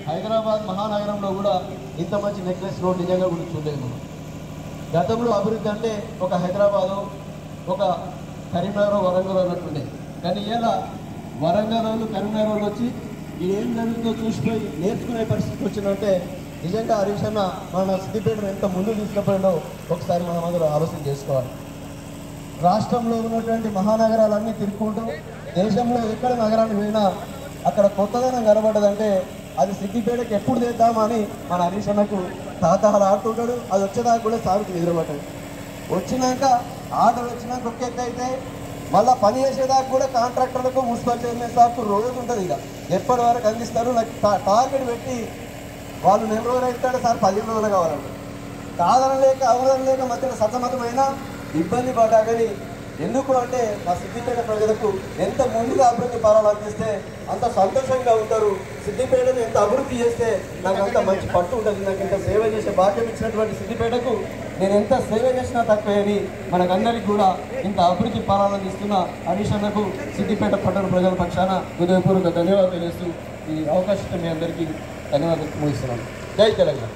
హైదరాబాద్ మహానగరంలో కూడా ఇంత మంచి నెక్లెస్ రోడ్ నిజంగా కూడా చూడలేదు మనం గతంలో అభివృద్ధి అంటే ఒక హైదరాబాదు ఒక కరీంనగర్ వరంగల్ అన్నట్టుండే కానీ ఇలా వరంగల్ వాళ్ళు కరీంనగర్ వాళ్ళు వచ్చి ఇది ఏం జరుగుతుందో చూసిపోయి నేర్చుకునే పరిస్థితికి వచ్చిందంటే నిజంగా హరీష్ అన్న మన సిద్దిపేటను ఎంత ముందు తీసుకుపోయిందో ఒకసారి మనం అందరూ ఆలోచన చేసుకోవాలి రాష్ట్రంలో ఉన్నటువంటి మహానగరాలన్నీ తిరుక్కుంటూ దేశంలో ఎక్కడ నగరానికి పోయినా అక్కడ కొత్తదనం కనబడ్డదంటే అది సిద్దిపేటకి ఎప్పుడు తెద్దామని మన హరీష్ అన్నకు తాతహాలు ఆడుతుంటాడు అది వచ్చేదాకా కూడా సాగుకు నిద్రపట్టాడు వచ్చినాక ఆర్డర్ వచ్చినాక ఒక ఎత్తు అయితే మళ్ళీ పని చేసేదాకా కూడా కాంట్రాక్టర్లకు మున్సిపల్ చైర్మన్ సార్కు రోజు ఉంటుంది ఇక ఎప్పటి వరకు అందిస్తారు నాకు టా- టార్గెట్ పెట్టి వాళ్ళు నెల రోజులు అవుతాడు సార్ పదిహేను రోజులు కావాలంట కాదనలేక అవునలేక మధ్యలో సతమతమైన ఇబ్బంది పడ్డా కానీ ఎందుకు అంటే మా సిద్దిపేట ప్రజలకు ఎంత ముందుగా అభివృద్ధి పరాలు అందిస్తే అంత సంతోషంగా ఉంటారు సిద్దిపేటను ఎంత అభివృద్ధి చేస్తే నాకు అంత మంచి పట్టు ఉంటుంది నాకు ఇంత సేవ చేసే భాగ్యం ఇచ్చినటువంటి సిద్దిపేటకు నేను ఎంత సేవ చేసినా తక్కువే అని మనకందరికీ కూడా ఇంత అభివృద్ధి పరాలు అందిస్తున్న హరీష్ అన్నకు సిద్దిపేట పట్టణ ప్రజల పక్షాన హృదయపూర్వక ధన్యవాదాలు తెలియజేస్తూ ఈ అవకాశం మీ అందరికీ ధన్యవాదాలు ముగిస్తున్నాను జై తెలంగాణ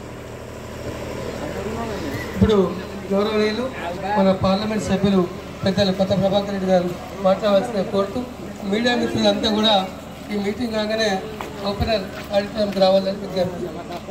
ఇప్పుడు గౌరవనీయులు మన పార్లమెంట్ సభ్యులు పెద్దలు కొత్త ప్రభాకర్ రెడ్డి గారు మాట్లాడవలసిన కోరుతూ మీడియా మిత్రులంతా కూడా ఈ మీటింగ్ కాగానే ఓపెనర్ ఆడిటోరియంకి రావాలని విజ్ఞప్తి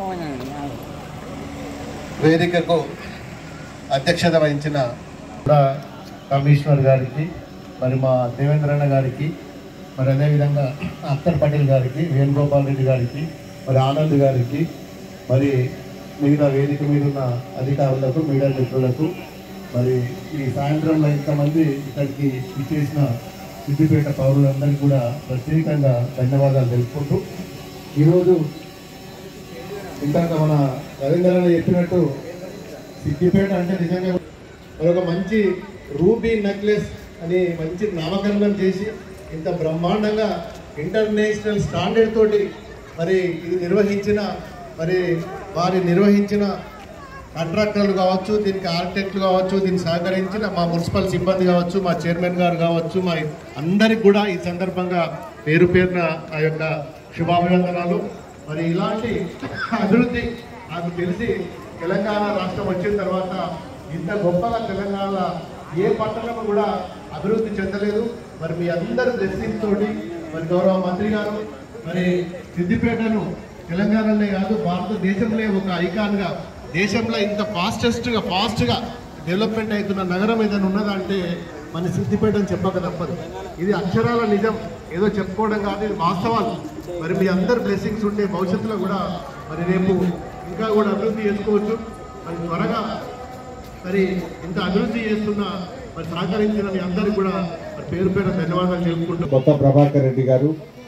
వేదికకు అధ్యక్షత వహించిన కూడా కమిషనర్ గారికి మరి మా దేవేంద్రన్న గారికి మరి అదేవిధంగా అఖ్తర్ పటేల్ గారికి వేణుగోపాల్ రెడ్డి గారికి మరి ఆనంద్ గారికి మరి మిగతా వేదిక మీద ఉన్న అధికారులకు మీడియా మిత్రులకు మరి ఈ సాయంత్రంలో ఇంతమంది ఇక్కడికి ఇచ్చేసిన సిద్దిపేట పౌరులందరికీ కూడా ప్రత్యేకంగా ధన్యవాదాలు తెలుపుకుంటూ ఈరోజు ఇందాక మన రవీంద్ర అన్న చెప్పినట్టు సిద్దిపేట అంటే నిజంగా మరొక మంచి రూబీ నెక్లెస్ అని మంచి నామకరణం చేసి ఇంత బ్రహ్మాండంగా ఇంటర్నేషనల్ స్టాండర్డ్ తోటి మరి ఇది నిర్వహించిన మరి వారి నిర్వహించిన కాంట్రాక్టర్లు కావచ్చు దీనికి ఆర్కిటెక్ట్లు కావచ్చు దీనికి సహకరించిన మా మున్సిపల్ సిబ్బంది కావచ్చు మా చైర్మన్ గారు కావచ్చు మా అందరికి కూడా ఈ సందర్భంగా పేరు పేరున ఆ యొక్క శుభాభివందనాలు మరి ఇలాంటి అభివృద్ధి నాకు తెలిసి తెలంగాణ రాష్ట్రం వచ్చిన తర్వాత ఇంత గొప్పగా తెలంగాణ ఏ పట్టణం కూడా అభివృద్ధి చెందలేదు మరి మీ అందరి బ్లెస్సింగ్ తోటి మరి గౌరవ మంత్రి గారు మరి సిద్దిపేటను తెలంగాణలో కాదు భారతదేశంలో ఒక ఐకాన్గా దేశంలో ఇంత ఫాస్టెస్ట్గా ఫాస్ట్గా డెవలప్మెంట్ అవుతున్న నగరం ఏదైనా ఉన్నదంటే మన సిద్దిపేట అని చెప్పక తప్పదు ఇది అక్షరాల నిజం ఏదో చెప్పుకోవడం కాదు ఇది వాస్తవాలు మరి మీ అందరి బ్లెస్సింగ్స్ ఉంటే భవిష్యత్తులో కూడా మరి రేపు ఇంకా కూడా అభివృద్ధి చేసుకోవచ్చు మరి త్వరగా మరి ఇంత అభివృద్ధి చేస్తున్న మరి సహకరించిన మీ అందరికీ కూడా మరి పేరు పేరు ధన్యవాదాలు తెలుపుకుంటూ కొత్త ప్రభాకర్ రెడ్డి గారు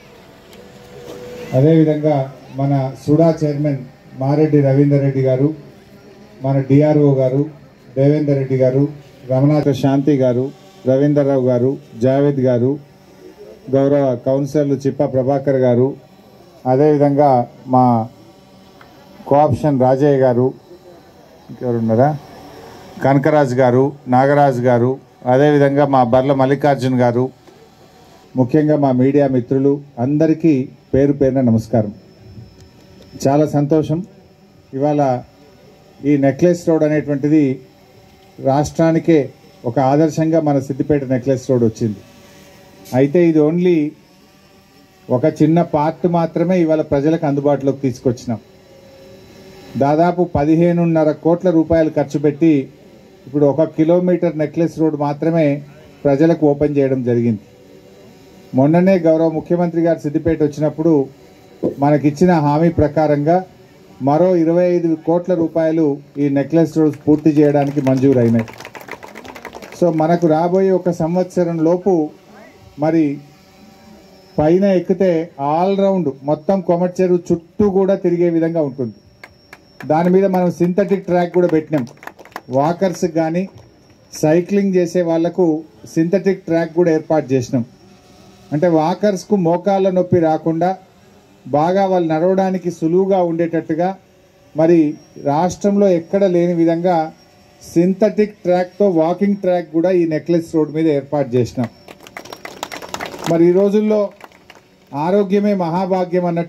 అదేవిధంగా మన సుడా చైర్మన్ మారెడ్డి రవీందర్ రెడ్డి గారు మన డిఆర్ఓ గారు దేవేందర్ రెడ్డి గారు రమణాథ శాంతి గారు రవీందర్రావు గారు జావేద్ గారు గౌరవ కౌన్సిలర్లు చిప్ప ప్రభాకర్ గారు అదేవిధంగా మా కోఆప్షన్ రాజయ్య గారు ఇంకెవరున్నారా కనకరాజ్ గారు నాగరాజ్ గారు అదేవిధంగా మా బర్ల మల్లికార్జున్ గారు ముఖ్యంగా మా మీడియా మిత్రులు అందరికీ పేరు పేరున నమస్కారం చాలా సంతోషం ఇవాళ ఈ నెక్లెస్ రోడ్ అనేటువంటిది రాష్ట్రానికే ఒక ఆదర్శంగా మన సిద్దిపేట నెక్లెస్ రోడ్ వచ్చింది అయితే ఇది ఓన్లీ ఒక చిన్న పార్ట్ మాత్రమే ఇవాళ ప్రజలకు అందుబాటులోకి తీసుకొచ్చినాం దాదాపు పదిహేనున్నర కోట్ల రూపాయలు ఖర్చు పెట్టి ఇప్పుడు ఒక కిలోమీటర్ నెక్లెస్ రోడ్ మాత్రమే ప్రజలకు ఓపెన్ చేయడం జరిగింది మొన్ననే గౌరవ ముఖ్యమంత్రి గారు సిద్దిపేట వచ్చినప్పుడు మనకిచ్చిన హామీ ప్రకారంగా మరో ఇరవై ఐదు కోట్ల రూపాయలు ఈ నెక్లెస్ రోడ్ పూర్తి చేయడానికి మంజూరైనాయి సో మనకు రాబోయే ఒక సంవత్సరం లోపు మరి పైన ఎక్కితే ఆల్ రౌండ్ మొత్తం కొమట్ చెరువు చుట్టూ కూడా తిరిగే విధంగా ఉంటుంది దాని మీద మనం సింథటిక్ ట్రాక్ కూడా పెట్టినాం వాకర్స్ కానీ సైక్లింగ్ చేసే వాళ్లకు సింథటిక్ ట్రాక్ కూడా ఏర్పాటు చేసినాం అంటే వాకర్స్కు మోకాళ్ళ నొప్పి రాకుండా బాగా వాళ్ళు నడవడానికి సులువుగా ఉండేటట్టుగా మరి రాష్ట్రంలో ఎక్కడ లేని విధంగా సింథటిక్ ట్రాక్తో వాకింగ్ ట్రాక్ కూడా ఈ నెక్లెస్ రోడ్ మీద ఏర్పాటు చేసినాం మరి ఈ రోజుల్లో ఆరోగ్యమే మహాభాగ్యం అన్నట్టు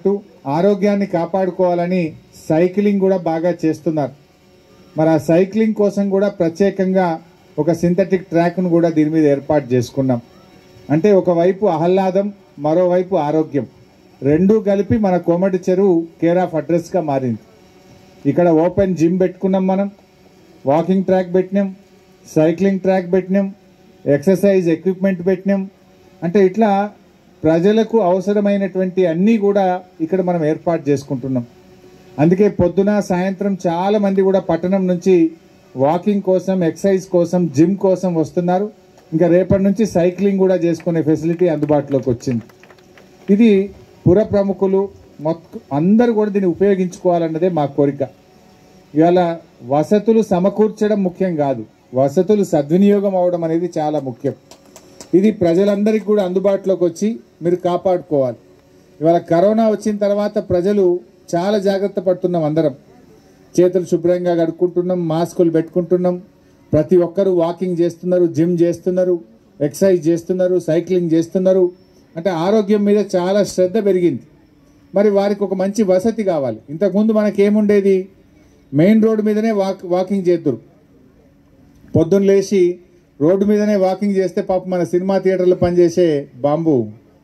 ఆరోగ్యాన్ని కాపాడుకోవాలని సైక్లింగ్ కూడా బాగా చేస్తున్నారు మరి ఆ సైక్లింగ్ కోసం కూడా ప్రత్యేకంగా ఒక సింథటిక్ ట్రాక్ను కూడా దీని మీద ఏర్పాటు చేసుకున్నాం అంటే ఒకవైపు ఆహ్లాదం మరోవైపు ఆరోగ్యం రెండూ కలిపి మన కోమటి చెరువు కేర్ ఆఫ్ అడ్రస్గా మారింది ఇక్కడ ఓపెన్ జిమ్ పెట్టుకున్నాం మనం వాకింగ్ ట్రాక్ పెట్టినాం సైక్లింగ్ ట్రాక్ పెట్టినాం ఎక్సర్సైజ్ ఎక్విప్మెంట్ పెట్టినాం అంటే ఇట్లా ప్రజలకు అవసరమైనటువంటి అన్నీ కూడా ఇక్కడ మనం ఏర్పాటు చేసుకుంటున్నాం అందుకే పొద్దున సాయంత్రం చాలా మంది కూడా పట్టణం నుంచి వాకింగ్ కోసం ఎక్సర్సైజ్ కోసం జిమ్ కోసం వస్తున్నారు ఇంకా రేపటి నుంచి సైక్లింగ్ కూడా చేసుకునే ఫెసిలిటీ అందుబాటులోకి వచ్చింది ఇది పుర ప్రముఖులు మొత్తం అందరూ కూడా దీన్ని ఉపయోగించుకోవాలన్నదే మా కోరిక ఇవాళ వసతులు సమకూర్చడం ముఖ్యం కాదు వసతులు సద్వినియోగం అవడం అనేది చాలా ముఖ్యం ఇది ప్రజలందరికీ కూడా అందుబాటులోకి వచ్చి మీరు కాపాడుకోవాలి ఇవాళ కరోనా వచ్చిన తర్వాత ప్రజలు చాలా జాగ్రత్త పడుతున్నాం అందరం చేతులు శుభ్రంగా కడుక్కుంటున్నాం మాస్కులు పెట్టుకుంటున్నాం ప్రతి ఒక్కరూ వాకింగ్ చేస్తున్నారు జిమ్ చేస్తున్నారు ఎక్సర్సైజ్ చేస్తున్నారు సైక్లింగ్ చేస్తున్నారు అంటే ఆరోగ్యం మీద చాలా శ్రద్ధ పెరిగింది మరి వారికి ఒక మంచి వసతి కావాలి ఇంతకుముందు మనకేముండేది మెయిన్ రోడ్డు మీదనే వాక్ వాకింగ్ చేద్దరు పొద్దున్న లేచి రోడ్డు మీదనే వాకింగ్ చేస్తే పాపం మన సినిమా థియేటర్లో పనిచేసే బాంబు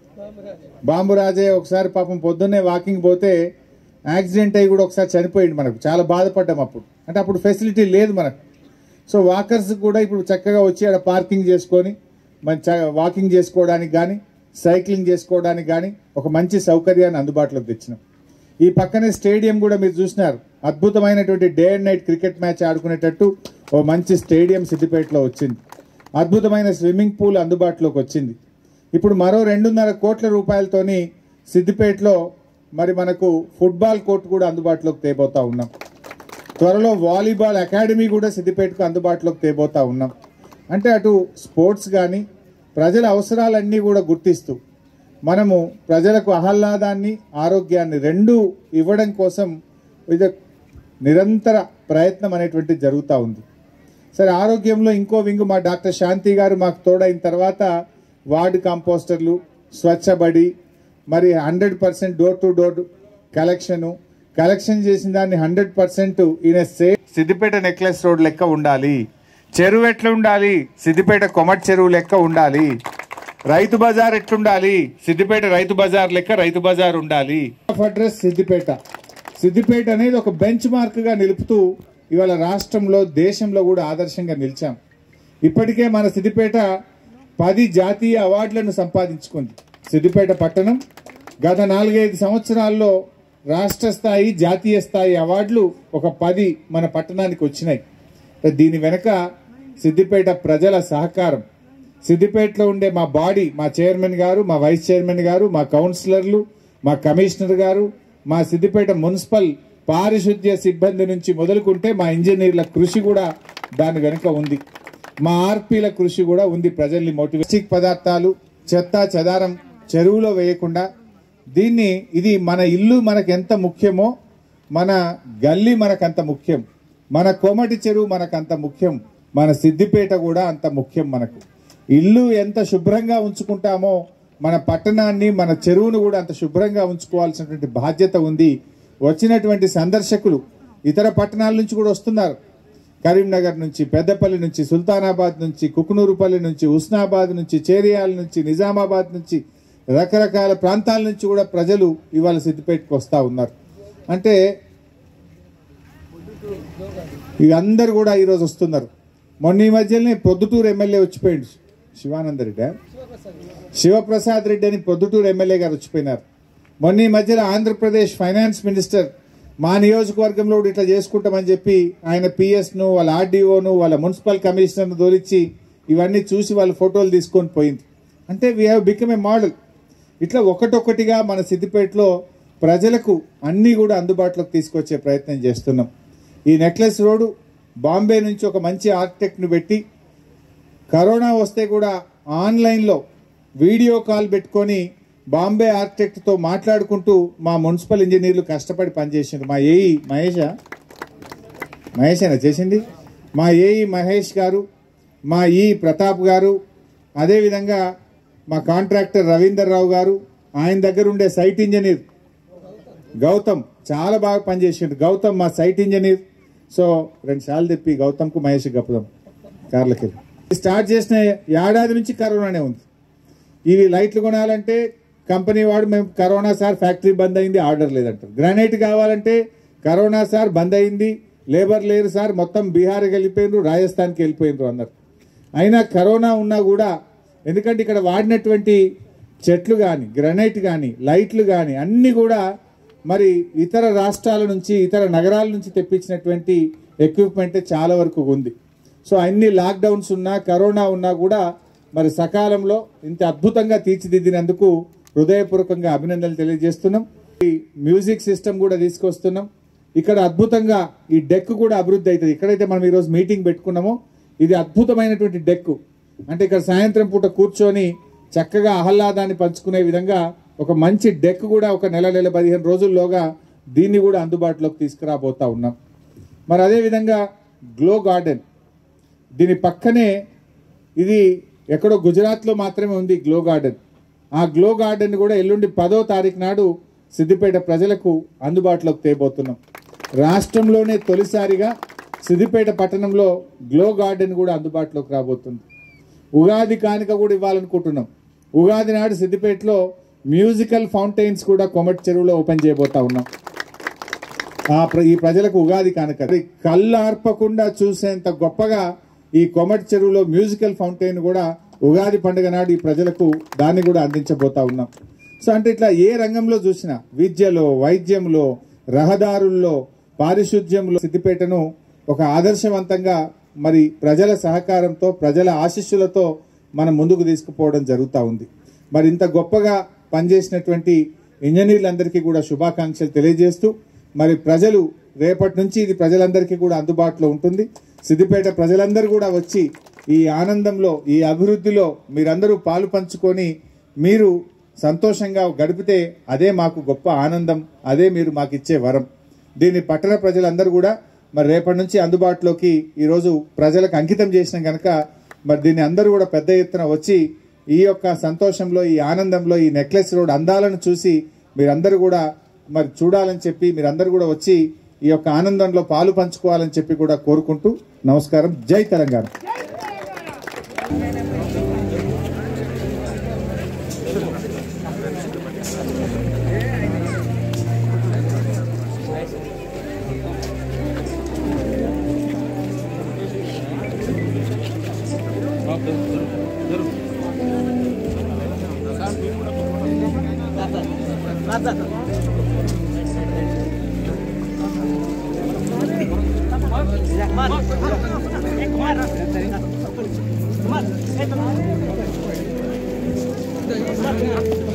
బాంబు రాజే ఒకసారి పాపం పొద్దున్నే వాకింగ్ పోతే యాక్సిడెంట్ అయ్యి కూడా ఒకసారి చనిపోయింది మనకు చాలా బాధపడ్డాం అప్పుడు అంటే అప్పుడు ఫెసిలిటీ లేదు మనకు సో వాకర్స్ కూడా ఇప్పుడు చక్కగా వచ్చి ఆడ పార్కింగ్ చేసుకొని మంచి వాకింగ్ చేసుకోవడానికి కానీ సైక్లింగ్ చేసుకోవడానికి కానీ ఒక మంచి సౌకర్యాన్ని అందుబాటులోకి తెచ్చినాం ఈ పక్కనే స్టేడియం కూడా మీరు చూసినారు అద్భుతమైనటువంటి day and night cricket match ఆడుకునేటట్టు ఓ మంచి స్టేడియం సిద్దిపేటలో వచ్చింది అద్భుతమైన స్విమ్మింగ్ పూల్ అందుబాటులోకి వచ్చింది ఇప్పుడు మరో రెండున్నర కోట్ల రూపాయలతోని సిద్దిపేటలో మరి మనకు ఫుట్బాల్ కోర్టు కూడా అందుబాటులోకి తేబోతా ఉన్నాం త్వరలో వాలీబాల్ అకాడమీ కూడా సిద్దిపేటకు అందుబాటులోకి తేబోతా ఉన్నాం అంటే అటు స్పోర్ట్స్ కానీ ప్రజల అవసరాలన్నీ కూడా గుర్తిస్తూ మనము ప్రజలకు ఆహ్లాదాన్ని ఆరోగ్యాన్ని రెండూ ఇవ్వడం కోసం ఇది నిరంతర ప్రయత్నం అనేటువంటి జరుగుతూ ఉంది సరే ఆరోగ్యంలో ఇంకో వింగు మా డాక్టర్ శాంతి గారు మాకు తోడైన తర్వాత వార్డు కాంపోస్టర్లు స్వచ్ఛబడి మరి hundred percent door to door collection collection చేసిన దాన్ని హండ్రెడ్ పర్సెంట్ ఈయన సే సిద్దిపేట నెక్లెస్ రోడ్ లెక్క ఉండాలి చెరువు ఎట్లా ఉండాలి సిద్దిపేట కొమట్ చెరువు లెక్క ఉండాలి రైతు బజార్ ఎట్లుండాలి సిద్దిపేట రైతు బజార్ లెక్క రైతు బజార్ ఉండాలి అడ్రస్ సిద్దిపేట సిద్దిపేట అనేది ఒక బెంచ్ మార్క్ గా నిలుపుతూ ఇవాళ రాష్ట్రంలో దేశంలో కూడా ఆదర్శంగా నిలిచాం ఇప్పటికే మన సిద్దిపేట పది జాతీయ అవార్డులను సంపాదించుకుంది సిద్దిపేట పట్టణం గత నాలుగైదు సంవత్సరాల్లో రాష్ట్ర స్థాయి జాతీయ స్థాయి అవార్డులు ఒక పది మన పట్టణానికి వచ్చినాయి దీని వెనక సిద్దిపేట ప్రజల సహకారం సిద్దిపేటలో ఉండే మా బాడీ మా చైర్మన్ గారు మా వైస్ చైర్మన్ గారు మా కౌన్సిలర్లు మా కమిషనర్ గారు మా సిద్దిపేట మున్సిపల్ పారిశుద్ధ్య సిబ్బంది నుంచి మొదలుకుంటే మా ఇంజనీర్ల కృషి కూడా దాని వెనుక ఉంది మా ఆర్పీల కృషి కూడా ఉంది ప్రజల్ని మోటివేషన్ పదార్థాలు చెత్త చెదారం చెరువులో వేయకుండా దీన్ని ఇది మన ఇల్లు మనకు ఎంత ముఖ్యమో మన గల్లీ మనకంత ముఖ్యం మన కోమటి చెరువు మనకంత ముఖ్యం మన సిద్దిపేట కూడా అంత ముఖ్యం మనకు ఇల్లు ఎంత శుభ్రంగా ఉంచుకుంటామో మన పట్టణాన్ని మన చెరువును కూడా అంత శుభ్రంగా ఉంచుకోవాల్సినటువంటి బాధ్యత ఉంది వచ్చినటువంటి సందర్శకులు ఇతర పట్టణాల నుంచి కూడా వస్తున్నారు కరీంనగర్ నుంచి పెద్దపల్లి నుంచి సుల్తానాబాద్ నుంచి కుకునూరుపల్లి నుంచి ఉస్నాబాద్ నుంచి చేరియాల నుంచి నిజామాబాద్ నుంచి రకరకాల ప్రాంతాల నుంచి కూడా ప్రజలు ఇవాళ సిద్దిపేటకు వస్తూ ఉన్నారు అంటే వీళ్ళందరూ కూడా ఈరోజు వస్తున్నారు మొన్న ఈ మధ్యలోనే పొద్దుటూరు ఎమ్మెల్యే వచ్చిపోయిండు శివానంద రెడ్డి శివప్రసాద్ రెడ్డి అని పొద్దుటూరు ఎమ్మెల్యే గారు వచ్చిపోయినారు మొన్న ఈ మధ్యలో ఆంధ్రప్రదేశ్ ఫైనాన్స్ మినిస్టర్ మా నియోజకవర్గంలో కూడా ఇట్లా చేసుకుంటామని చెప్పి ఆయన పిఎస్ను వాళ్ళ ఆర్డీఓను వాళ్ళ మున్సిపల్ కమిషనర్ను దోలిచ్చి ఇవన్నీ చూసి వాళ్ళ ఫోటోలు తీసుకొని పోయింది అంటే we have become a model ఇట్లా ఒకటొక్కటిగా మన సిద్దిపేటలో ప్రజలకు అన్నీ కూడా అందుబాటులోకి తీసుకొచ్చే ప్రయత్నం చేస్తున్నాం ఈ నెక్లెస్ రోడ్డు బాంబే నుంచి ఒక మంచి ఆర్కిటెక్ట్ను పెట్టి కరోనా వస్తే కూడా ఆన్లైన్లో వీడియో కాల్ పెట్టుకొని బాంబే ఆర్కిటెక్ట్తో మాట్లాడుకుంటూ మా మున్సిపల్ ఇంజనీర్లు కష్టపడి పనిచేసిండ్రు మా ఏఈ మహేషా మహేషేనా చేసింది మా ఏఈ మహేష్ గారు మా ఈ ప్రతాప్ గారు అదేవిధంగా మా కాంట్రాక్టర్ రవీందర్ రావు గారు ఆయన దగ్గర ఉండే సైట్ ఇంజనీర్ గౌతమ్ చాలా బాగా పనిచేసిండు గౌతమ్ మా సైట్ ఇంజనీర్ సో రెండు సార్లు తెప్పి గౌతమ్కు మహేష్ గప్పుదాం కార్లకి స్టార్ట్ చేసిన ఏడాది నుంచి కరోనానే ఉంది ఇవి లైట్లు కొనాలంటే కంపెనీ వాడు మేము కరోనా సార్ ఫ్యాక్టరీ బంద్ అయింది ఆర్డర్ లేదంటారు గ్రానైట్ కావాలంటే కరోనా సార్ బంద్ అయింది లేబర్ లేరు సార్ మొత్తం బీహార్కి వెళ్ళిపోయినరు రాజస్థాన్కి వెళ్ళిపోయినరు అన్నారు అయినా కరోనా ఉన్నా కూడా ఎందుకంటే ఇక్కడ వాడినటువంటి చెట్లు కానీ గ్రనైట్ కానీ లైట్లు కానీ అన్నీ కూడా మరి ఇతర రాష్ట్రాల నుంచి ఇతర నగరాల నుంచి తెప్పించినటువంటి ఎక్విప్మెంట్ చాలా వరకు ఉంది సో అన్ని లాక్డౌన్స్ ఉన్నా కరోనా ఉన్నా కూడా మరి సకాలంలో ఇంత అద్భుతంగా తీర్చిదిద్దినందుకు హృదయపూర్వకంగా అభినందనలు తెలియజేస్తున్నాం ఈ మ్యూజిక్ సిస్టమ్ కూడా తీసుకొస్తున్నాం ఇక్కడ అద్భుతంగా ఈ డెక్ కూడా అభివృద్ధి అవుతుంది ఎక్కడైతే మనం ఈరోజు మీటింగ్ పెట్టుకున్నామో ఇది అద్భుతమైనటువంటి డెక్ అంటే ఇక్కడ సాయంత్రం పూట కూర్చొని చక్కగా ఆహ్లాదాన్ని పంచుకునే విధంగా ఒక మంచి డెక్ కూడా ఒక నెల నెల పదిహేను రోజుల్లోగా దీన్ని కూడా అందుబాటులోకి తీసుకురాబోతా ఉన్నాం మరి అదేవిధంగా గ్లో గార్డెన్ దీని పక్కనే ఇది ఎక్కడో గుజరాత్లో మాత్రమే ఉంది గ్లో గార్డెన్ ఆ గ్లో గార్డెన్ కూడా ఎల్లుండి పదో తారీఖు నాడు సిద్దిపేట ప్రజలకు అందుబాటులోకి తేబోతున్నాం రాష్ట్రంలోనే తొలిసారిగా సిద్దిపేట పట్టణంలో గ్లో గార్డెన్ కూడా అందుబాటులోకి రాబోతుంది ఉగాది కానుక కూడా ఇవ్వాలనుకుంటున్నాం ఉగాది నాడు సిద్దిపేటలో మ్యూజికల్ ఫౌంటైన్స్ కూడా కొమటి చెరువులో ఓపెన్ చేయబోతా ఉన్నాం ఆ ప్ర- ఈ ప్రజలకు ఉగాది కానుక కళ్ళు ఆర్పకుండా చూసేంత గొప్పగా ఈ కొమటి చెరువులో మ్యూజికల్ ఫౌంటైన్ కూడా ఉగాది పండుగ నాడు ఈ ప్రజలకు దాన్ని కూడా అందించబోతా ఉన్నాం సో అంటే ఇట్లా ఏ రంగంలో చూసినా విద్యలో వైద్యంలో రహదారుల్లో పారిశుద్ధ్యంలో సిద్దిపేటను ఒక ఆదర్శవంతంగా మరి ప్రజల సహకారంతో ప్రజల ఆశీస్సులతో మనం ముందుకు తీసుకుపోవడం జరుగుతూ ఉంది మరి ఇంత గొప్పగా పనిచేసినటువంటి ఇంజనీర్లందరికీ కూడా శుభాకాంక్షలు తెలియజేస్తూ మరి ప్రజలు రేపటి నుంచి ఇది ప్రజలందరికీ కూడా అందుబాటులో ఉంటుంది సిద్దిపేట ప్రజలందరూ కూడా వచ్చి ఈ ఆనందంలో ఈ అభివృద్ధిలో మీరందరూ పాలు పంచుకొని మీరు సంతోషంగా గడిపితే అదే మాకు గొప్ప ఆనందం అదే మీరు మాకు ఇచ్చే వరం దీన్ని పట్టణ ప్రజలందరూ కూడా మరి రేపటి నుంచి అందుబాటులోకి ఈరోజు ప్రజలకు అంకితం చేసిన కనుక మరి దీన్ని అందరూ కూడా పెద్ద ఎత్తున వచ్చి ఈ యొక్క సంతోషంలో ఈ ఆనందంలో ఈ నెక్లెస్ రోడ్ అందాలను చూసి మీరందరూ కూడా మరి చూడాలని చెప్పి మీరందరూ కూడా వచ్చి ఈ యొక్క ఆనందంలో పాలు పంచుకోవాలని చెప్పి కూడా కోరుకుంటూ నమస్కారం జై తెలంగాణ Mas,